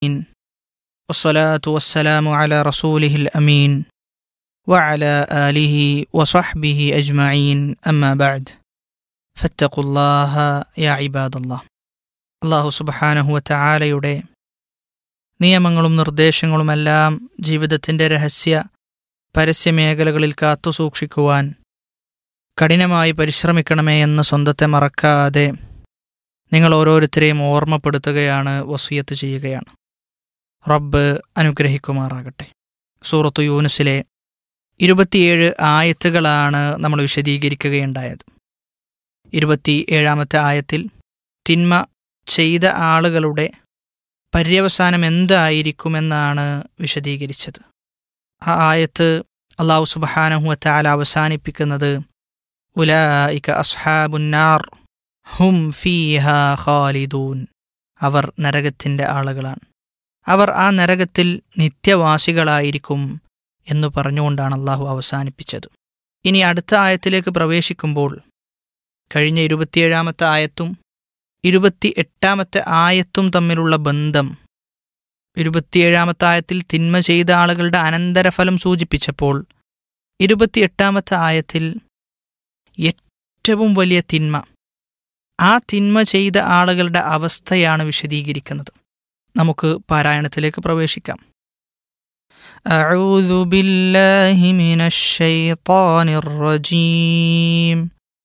والصلاة والسلام على رسوله الأمين وعلى آله وصحبه أجمعين أما بعد فاتقوا الله يا عباد الله അള്ളാഹു സുബഹാനഹുവ ചായാലയുടെ നിയമങ്ങളും നിർദ്ദേശങ്ങളുമെല്ലാം ജീവിതത്തിൻ്റെ രഹസ്യ പരസ്യമേഖലകളിൽ കാത്തുസൂക്ഷിക്കുവാൻ കഠിനമായി പരിശ്രമിക്കണമേ എന്ന് സ്വന്തത്തെ മറക്കാതെ നിങ്ങൾ ഓരോരുത്തരെയും ഓർമ്മപ്പെടുത്തുകയാണ് വസൂയത്ത് ചെയ്യുകയാണ് റബ്ബ് അനുഗ്രഹിക്കുമാറാകട്ടെ സൂറത്തു യൂനുസിലെ ഇരുപത്തിയേഴ് ആയത്തുകളാണ് നമ്മൾ വിശദീകരിക്കുകയുണ്ടായത് ഇരുപത്തി ഏഴാമത്തെ ആയത്തിൽ തിന്മ ചെയ്ത ആളുകളുടെ പര്യവസാനം എന്തായിരിക്കുമെന്നാണ് വിശദീകരിച്ചത് ആ ആയത്ത് അള്ളാഹു സുബഹാനഹുവറ്റാല അവസാനിപ്പിക്കുന്നത് ഉലായിക അസ്ഹാബുന്നാർ ഹും ഫീഹ ഖാലിദൂൻ അവർ നരകത്തിൻ്റെ ആളുകളാണ് അവർ ആ നരകത്തിൽ നിത്യവാസികളായിരിക്കും എന്നു പറഞ്ഞുകൊണ്ടാണ് അള്ളാഹു അവസാനിപ്പിച്ചത് ഇനി അടുത്ത ആയത്തിലേക്ക് പ്രവേശിക്കുമ്പോൾ കഴിഞ്ഞ ഇരുപത്തിയേഴാമത്തെ ആയത്തും ഇരുപത്തി എട്ടാമത്തെ ആയത്തും തമ്മിലുള്ള ബന്ധം ഇരുപത്തിയേഴാമത്തെ ആയത്തിൽ തിന്മ ചെയ്ത ആളുകളുടെ അനന്തരഫലം സൂചിപ്പിച്ചപ്പോൾ ഇരുപത്തിയെട്ടാമത്തെ ആയത്തിൽ ഏറ്റവും വലിയ തിന്മ ആ തിന്മ ചെയ്ത ആളുകളുടെ അവസ്ഥയാണ് വിശദീകരിക്കുന്നത് നമുക്ക് പാരായണത്തിലേക്ക് പ്രവേശിക്കാം أعوذ بالله من الشيطان الرجيم